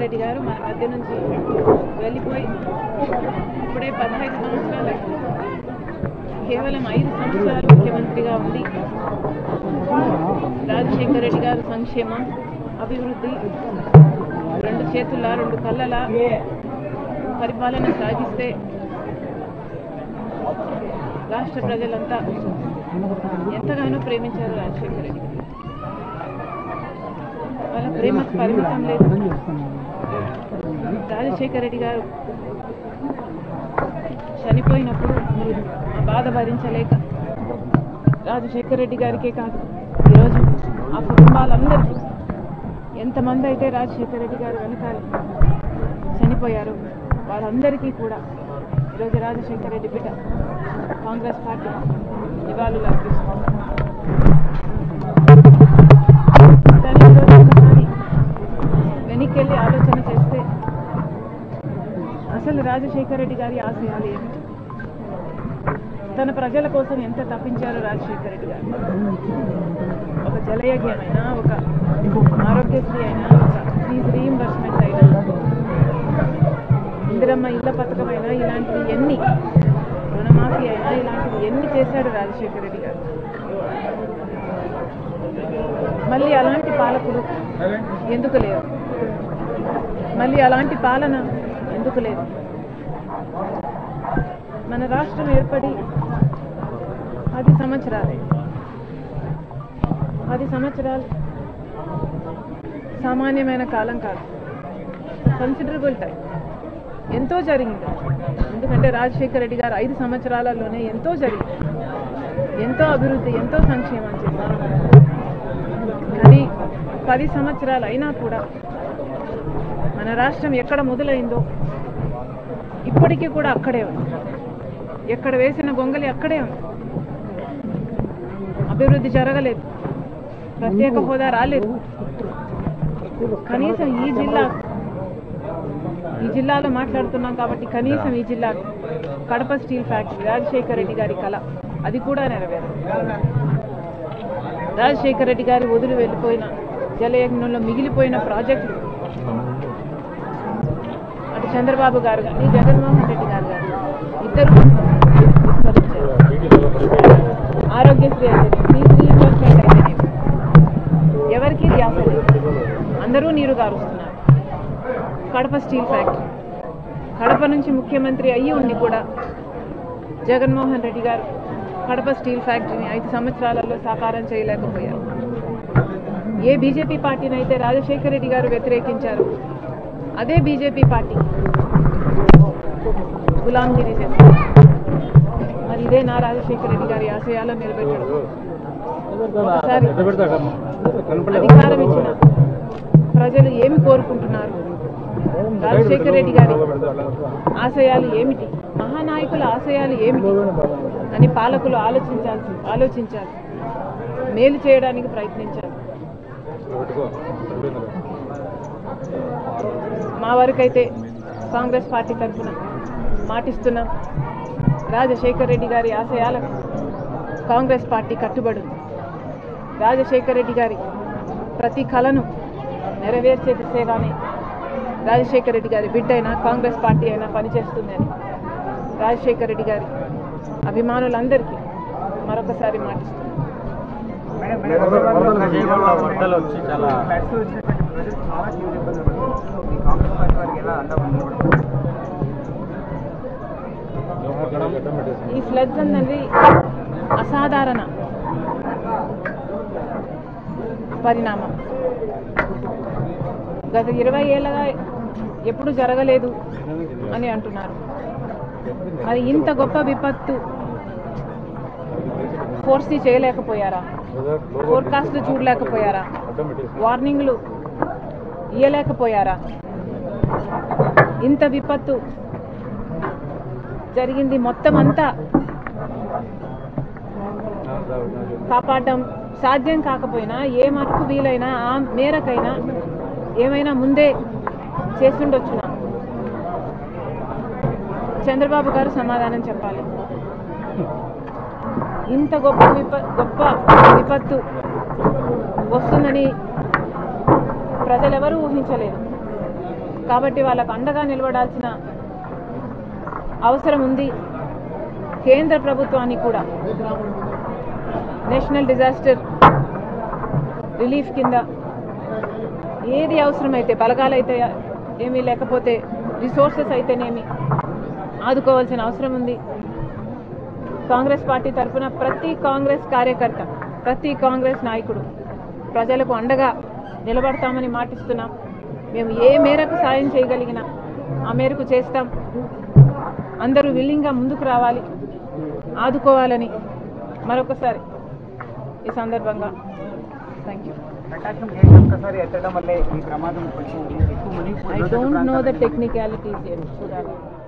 రెడ్డి గారు మన మధ్య నుంచి వెళ్ళిపోయి ఇప్పుడే పదహైదు సంవత్సరాలు కేవలం ఐదు సంవత్సరాలు ముఖ్యమంత్రిగా ఉండి రాజశేఖర రెడ్డి గారు సంక్షేమం అభివృద్ధి రెండు చేతుల రెండు కళ్ళల పరిపాలన సాగిస్తే రాష్ట్ర ప్రజలంతా ఎంతగానో ప్రేమించారు రాజశేఖర రెడ్డి గారు. వాళ్ళ ప్రేమకు పరిమితం లేదు రాజశేఖర రెడ్డి గారు చనిపోయినప్పుడు ఆ బాధ భరించలేక రాజశేఖర రెడ్డి గారికే కాదు ఈరోజు ఆ కుటుంబాలందరికీ ఎంతమంది అయితే రాజశేఖర రెడ్డి గారు వెనకాల చనిపోయారు వాళ్ళందరికీ కూడా ఈరోజు రాజశేఖర రెడ్డి బిడ్డ కాంగ్రెస్ పార్టీ నివాళులు అర్పిస్తుంది కానీ ఈరోజు ఒకసారి వెనక్కి వెళ్ళి ఆలోచన చేస్తే అసలు రాజశేఖర రెడ్డి గారి ఆశయాలు ఏమిటి తన ప్రజల కోసం ఎంత తప్పించారు రాజశేఖర రెడ్డి గారు ఒక జలయజ్ఞమైనా ఒక ఆరోగ్యశ్రీ అయినా ఒక ఫీజు రీఇంబర్స్మెంట్ అయినా ఇందిరమ్మ ఇళ్ల పథకమైనా ఇలాంటివి ఎన్ని రుణమాఫీ అయినా ఇలాంటివి ఎన్ని చేశాడు రాజశేఖర రెడ్డి గారు మళ్ళీ అలాంటి పాలకుడు ఎందుకు లేరు మళ్ళీ అలాంటి పాలన ఎందుకు లేదు మన రాష్ట్రం ఏర్పడి పది సంవత్సరాలే పది సంవత్సరాలు సామాన్యమైన కాలం కాదు కన్సిడరబుల్ టైం ఎంతో జరిగింది ఎందుకంటే రాజశేఖర రెడ్డి గారు ఐదు సంవత్సరాలలోనే ఎంతో జరిగింది ఎంతో అభివృద్ధి ఎంతో సంక్షేమం చేశారు కానీ పది సంవత్సరాలు అయినా కూడా మన రాష్ట్రం ఎక్కడ మొదలైందో ఇప్పటికీ కూడా అక్కడే ఉంది ఎక్కడ వేసిన గొంగలి అక్కడే ఉంది అభివృద్ధి జరగలేదు ప్రత్యేక హోదా రాలేదు కనీసం ఈ జిల్లా ఈ జిల్లాలో మాట్లాడుతున్నాం కాబట్టి కనీసం ఈ జిల్లా కడప స్టీల్ ఫ్యాక్టరీ రాజశేఖర రెడ్డి గారి కళ అది కూడా నెరవేరు రాజశేఖర రెడ్డి గారి వదిలి వెళ్ళిపోయిన జలయజ్ఞంలో మిగిలిపోయిన ప్రాజెక్టులు అటు చంద్రబాబు గారు కానీ జగన్మోహన్ రెడ్డి గారు కానీ ఇద్దరు విస్మరించారు ఆరోగ్యశ్రీ అయితే ఫీజు రీఇంబర్స్మెంట్ అయితేనే ఎవరికీ ధ్యాస లేదు అందరూ నీరు గారుస్తున్నారు కడప స్టీల్ ఫ్యాక్టరీ కడప నుంచి ముఖ్యమంత్రి అయ్యి ఉండి కూడా జగన్మోహన్ రెడ్డి గారు కడప స్టీల్ ఫ్యాక్టరీని ఐదు సంవత్సరాలలో సాకారం చేయలేకపోయారు ఏ బీజేపీ పార్టీని అయితే రాజశేఖర రెడ్డి గారు వ్యతిరేకించారు అదే బీజేపీ పార్టీ గులాంగిరి చేస్తారు మరి ఇదే నా రాజశేఖర రెడ్డి గారి ఆశయాలను నిలబెట్టడం ఒకసారి అధికారం ఇచ్చిన ప్రజలు ఏమి కోరుకుంటున్నారు రాజశేఖర రెడ్డి గారి ఆశయాలు ఏమిటి మహానాయకుల ఆశయాలు ఏమిటి అని పాలకులు ఆలోచించాల్సి ఆలోచించాలి మేలు చేయడానికి ప్రయత్నించాలి మా వరకైతే కాంగ్రెస్ పార్టీ తరఫున మాటిస్తున్నాం రాజశేఖర్ రెడ్డి గారి ఆశయాలకు కాంగ్రెస్ పార్టీ కట్టుబడి ఉంది రాజశేఖర్ రెడ్డి గారి ప్రతి కళను నెరవేర్చే దిశగానే రాజశేఖర్ రెడ్డి గారి బిడ్డ అయినా కాంగ్రెస్ పార్టీ అయినా పనిచేస్తుందని రాజశేఖర్ రెడ్డి గారి అభిమానులందరికీ మరొకసారి మాటిస్తున్నాం వరదలు వచ్చి చాలా ఈ ఫ్లడ్స్ అన్నది అసాధారణ పరిణామం గత ఇరవై ఏళ్ళగా ఎప్పుడు జరగలేదు అని అంటున్నారు మరి ఇంత గొప్ప విపత్తు ఫోర్సీ చేయలేకపోయారా ఫోర్కాస్ట్లు చూడలేకపోయారా వార్నింగ్లు ఇయ్యలేకపోయారా ఇంత విపత్తు జరిగింది మొత్తం అంతా కాపాడడం సాధ్యం కాకపోయినా ఏ మటుకు వీలైనా ఆ మేరకైనా ఏమైనా ముందే చేస్తుండొచ్చునా చంద్రబాబు గారు సమాధానం చెప్పాలి ఇంత గొప్ప విప గొప్ప విపత్తు వస్తుందని ప్రజలెవరూ ఊహించలేదు కాబట్టి వాళ్ళకు అండగా నిలబడాల్సిన అవసరం ఉంది కేంద్ర ప్రభుత్వాన్ని కూడా నేషనల్ డిజాస్టర్ రిలీఫ్ కింద ఏది అవసరమైతే బలగాలైతే ఏమీ లేకపోతే రిసోర్సెస్ అయితేనేమి ఆదుకోవాల్సిన అవసరం ఉంది కాంగ్రెస్ పార్టీ తరఫున ప్రతి కాంగ్రెస్ కార్యకర్త ప్రతి కాంగ్రెస్ నాయకుడు ప్రజలకు అండగా నిలబడతామని మాటిస్తున్నాం మేము ఏ మేరకు సాయం చేయగలిగినా ఆ మేరకు చేస్తాం అందరూ విల్లింగ్గా ముందుకు రావాలి ఆదుకోవాలని మరొకసారి ఈ సందర్భంగా థ్యాంక్ యూ ప్రకాశం గేట్ ఒక్కసారి ఎత్తడం వల్లే ఈ ప్రమాదం కొంచెం ఎక్కువ మునిగిపోయి I don't know the technicalities చూడాలి